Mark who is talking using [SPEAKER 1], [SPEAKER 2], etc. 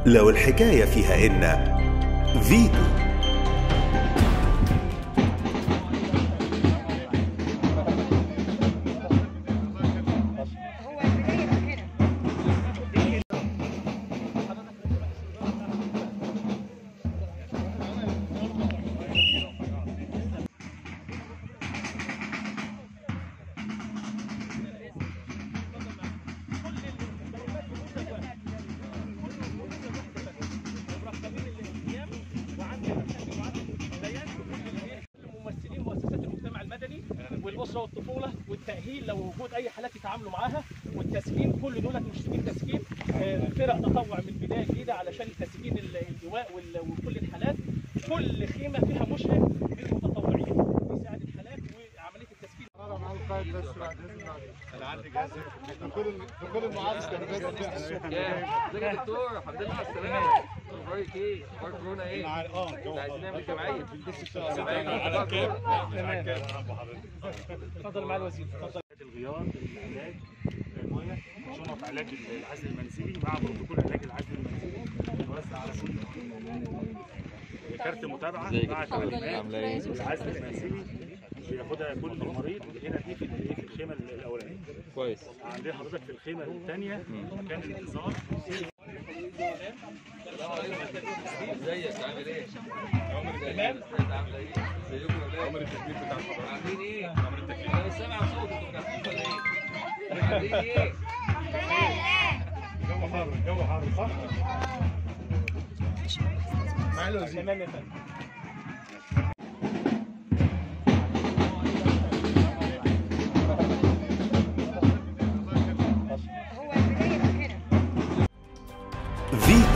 [SPEAKER 1] لو الحكاية فيها إن فيتو
[SPEAKER 2] هو البداية هنا
[SPEAKER 3] ممثلين مؤسسات المجتمع المدني والاسره والطفوله والتاهيل لو وجود اي حالات يتعاملوا معاها والتسكين كل دول مشرفين تسكين آه، فرق تطوع من بدايه جديده علشان تسكين ال- اللواء وال- وكل الحالات كل خيمه فيها مشرف من المتطوعين بيساعد الحالات وعمليه التسكين
[SPEAKER 4] في كل المعارض كان بيبقى فيها
[SPEAKER 5] ازيك يا دكتور الحمد لله على السلامة اخبارك ايه؟ اخبار كورونا ايه؟ احنا عايزين نعمل جمعية جمعية
[SPEAKER 3] اتفضل مع الوزير اتفضل
[SPEAKER 6] الغيار العلاج الميه شنط علاج العزل المنزلي مع بروتوكول علاج العزل المنزلي بنوزع على كل كارت متابعه مع تعليمات العزل المنزلي بياخدها كل مريض هنا دي في ال- في الخيمه الاولانيه
[SPEAKER 5] كويس
[SPEAKER 6] عندنا حضرتك في الخيمه الثانيه مكان الانتظار
[SPEAKER 5] ازيك عامل ايه؟ تمام عامل ايه؟ ازيكم يا ولاد؟ عمر التكليف بتاع الحضاره عاملين ايه؟ عمر التكليف انا مش سامع صوتك انتوا بتحكوا ولا ايه؟ عاملين ايه؟
[SPEAKER 6] جو حر جو حر صح؟
[SPEAKER 3] تمام يا فندم
[SPEAKER 2] هو البداية هنا
[SPEAKER 1] فيتو